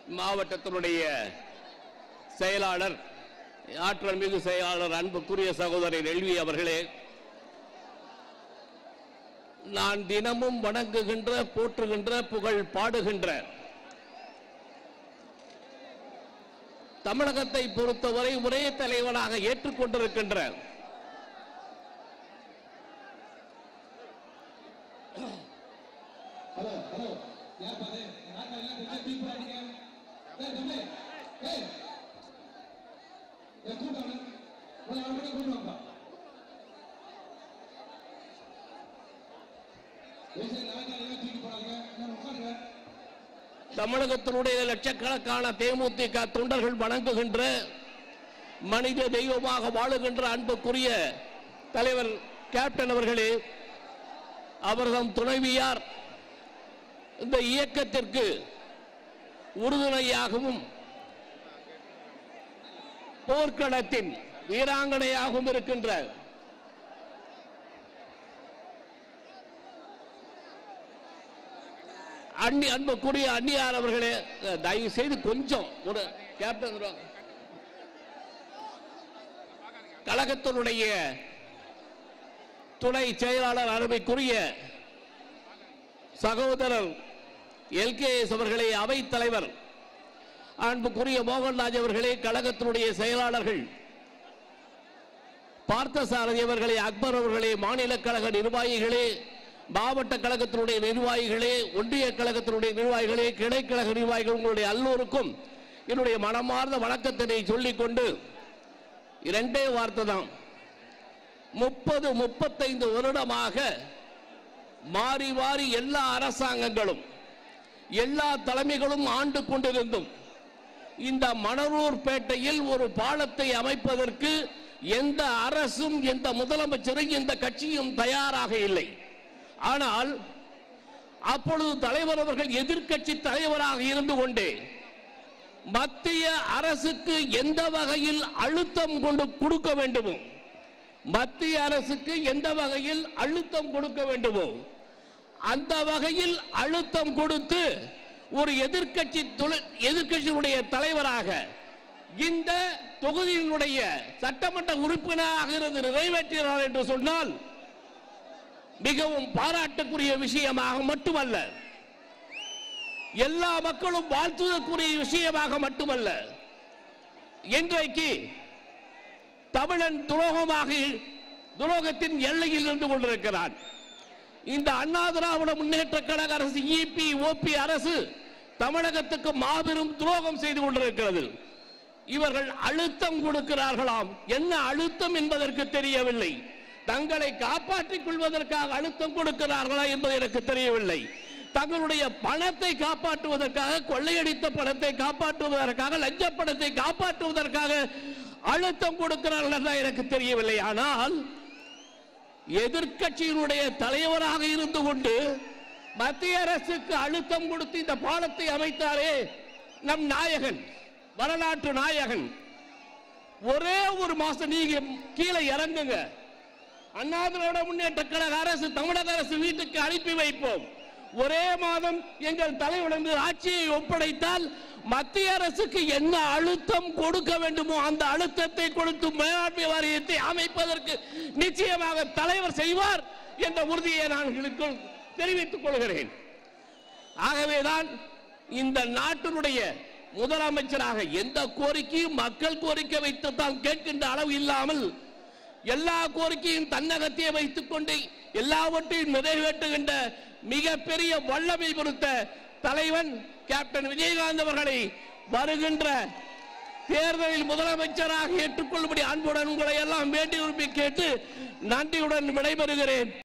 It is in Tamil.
மாவட்டத்தினுடைய செயலாளர் ஆற்றல் மிகு செயலாளர் அன்புக்குரிய சகோதரர் எல்வி அவர்களே நான் தினமும் வணங்குகின்ற போற்றுகின்ற புகழ் பாடுகின்ற தமிழகத்தை பொறுத்தவரை ஒரே தலைவனாக ஏற்றுக்கொண்டிருக்கின்ற ஹலோ ஹலோ யார் பாரு நாட்டை எல்லாம் கொஞ்சம் தீ போடாதீங்க டேய் தம்பி ஏய் ஏய் கூட்டம் அவனை உன்னை அவன் கூட கூட்டு வாப்பா பேசி நாட்டை எல்லாம் தூக்கி போடாதீங்க நான் உட்காருங்க தமிழகத்தினுடைய லட்சக்கணக்கான தேமுதிக தொண்டர்கள் வணங்குகின்ற மனித தெய்வமாக வாழுகின்ற அன்புக்குரிய தலைவர் கேப்டன் அவர்களே அவர்தம் துணைவியார் இந்த இயக்கத்திற்கு உறுதுணையாகவும் போர்க்களத்தின் வீராங்கனையாகவும் இருக்கின்ற அண்ணி அன்புக்குரிய அந்நியார் அவர்களே அஹ், தயவு செய்து கொஞ்சம் ஒரு கேப்டன் வருவாங்க. கழகத்தினுடைய துணை செயலாளர் அருமைக்குரிய சகோதரர் எல்கேஎஸ் அவர்களே அவைத் தலைவர் அன்புக்குரிய மோகன்ராஜ் அவர்களே கழகத்தினுடைய செயலாளர்கள் பார்த்தசாரதி அவர்களே அக்பர் அவர்களே மாநில கழக நிர்வாகிகளே மாவட்ட கழகத்தினுடைய நிர்வாகிகளே ஒன்றிய கழகத்தினுடைய நிர்வாகிகளே கிளைக்கழக நிர்வாகிகள் உங்களுடைய எல்லோருக்கும் என்னுடைய மனமார்ந்த வணக்கத்தினை சொல்லிக்கொண்டு இரண்டே வார்த்தை தான் முப்பது முப்பத்தைந்து வருடமாக மாறி மாறி எல்லா அரசாங்கங்களும் எல்லா தலைமைகளும் ஆண்டு கொண்டிருந்தும் இந்த மணரூர் பேட்டையில் ஒரு பாலத்தை அமைப்பதற்கு எந்த அரசும் எந்த முதலமைச்சரும் எந்த கட்சியும் தயாராக இல்லை ஆனால் அப்பொழுது தலைவர் அவர்கள் எதிர்க்கட்சி தலைவராக இருந்து கொண்டே மத்திய அரசுக்கு எந்த வகையில் அழுத்தம் கொண்டு கொடுக்க வேண்டுமோ மத்திய அரசுக்கு எந்த வகையில் அழுத்தம் கொடுக்க வேண்டுமோ அந்த வகையில் அழுத்தம் கொடுத்து ஒரு எதிர்க்கட்சி தொழில் எதிர்க்கட்சியினுடைய தலைவராக இந்த தொகுதியினுடைய சட்டமன்ற உறுப்பினராக இருந்து நிறைவேற்றினார் என்று சொன்னால் மிகவும் பாராட்டுக்குரிய விஷயமாக மட்டுமல்ல எல்லா மக்களும் வாழ்த்துவதற்குரிய விஷயமாக மட்டுமல்ல இன்றைக்கு தமிழன் துரோகமாக துரோகத்தின் எல்லையில் இருந்து கொண்டிருக்கிறான் இந்த அண்ணா திராவிட முன்னேற்ற கழக அரசு இபி ஓபி அரசு தமிழகத்துக்கு மாபெரும் துரோகம் செய்து கொண்டிருக்கிறது இவர்கள் அழுத்தம் கொடுக்கிறார்களாம் என்ன அழுத்தம் என்பதற்கு தெரியவில்லை தங்களை காப்பாற்றிக் கொள்வதற்காக அழுத்தம் கொடுக்கிறார்களா என்பது எனக்கு தெரியவில்லை தங்களுடைய பணத்தை காப்பாற்றுவதற்காக கொள்ளையடித்த பணத்தை காப்பாற்றுவதற்காக லஞ்ச பணத்தை காப்பாற்றுவதற்காக அழுத்தம் கொடுக்கிறார்கள் என்றால் எனக்கு தெரியவில்லை ஆனால் எதிர்க்கட்சியினுடைய தலைவராக இருந்து கொண்டு மத்திய அரசுக்கு அழுத்தம் கொடுத்து இந்த பாலத்தை அமைத்தாரே நம் நாயகன் வரலாற்று நாயகன் ஒரே ஒரு மாசம் நீங்க கீழே இறங்குங்க அண்ணா திராவிட முன்னேற்ற கழக அரசு தமிழக அரசு வீட்டுக்கு அனுப்பி வைப்போம் ஒரே மாதம் எங்கள் தலைவரிடம் ஆட்சியை ஒப்படைத்தால் மத்திய அரசுக்கு என்ன அழுத்தம் கொடுக்க வேண்டுமோ அந்த அழுத்தத்தை கொடுத்து மேலாண்மை வாரியத்தை அமைப்பதற்கு நிச்சயமாக தலைவர் செய்வார் என்ற உறுதியை நான் உங்களுக்கு தெரிவித்துக் கொள்கிறேன் ஆகவேதான் இந்த நாட்டினுடைய முதலமைச்சராக எந்த கோரிக்கையும் மக்கள் கோரிக்கை வைத்து தான் கேட்கின்ற அளவு இல்லாமல் எல்லா கோரிக்கையும் தன்னகத்தையே வைத்துக் கொண்டு எல்லாவற்றையும் நிறைவேற்றுகின்ற மிகப்பெரிய வல்லமை பொறுத்த தலைவன் கேப்டன் விஜயகாந்த் அவர்களை வருகின்ற தேர்தலில் முதலமைச்சராக ஏற்றுக்கொள்ளும்படி அன்புடன் உங்களை எல்லாம் வேண்டி விரும்பி கேட்டு நன்றியுடன் விடைபெறுகிறேன்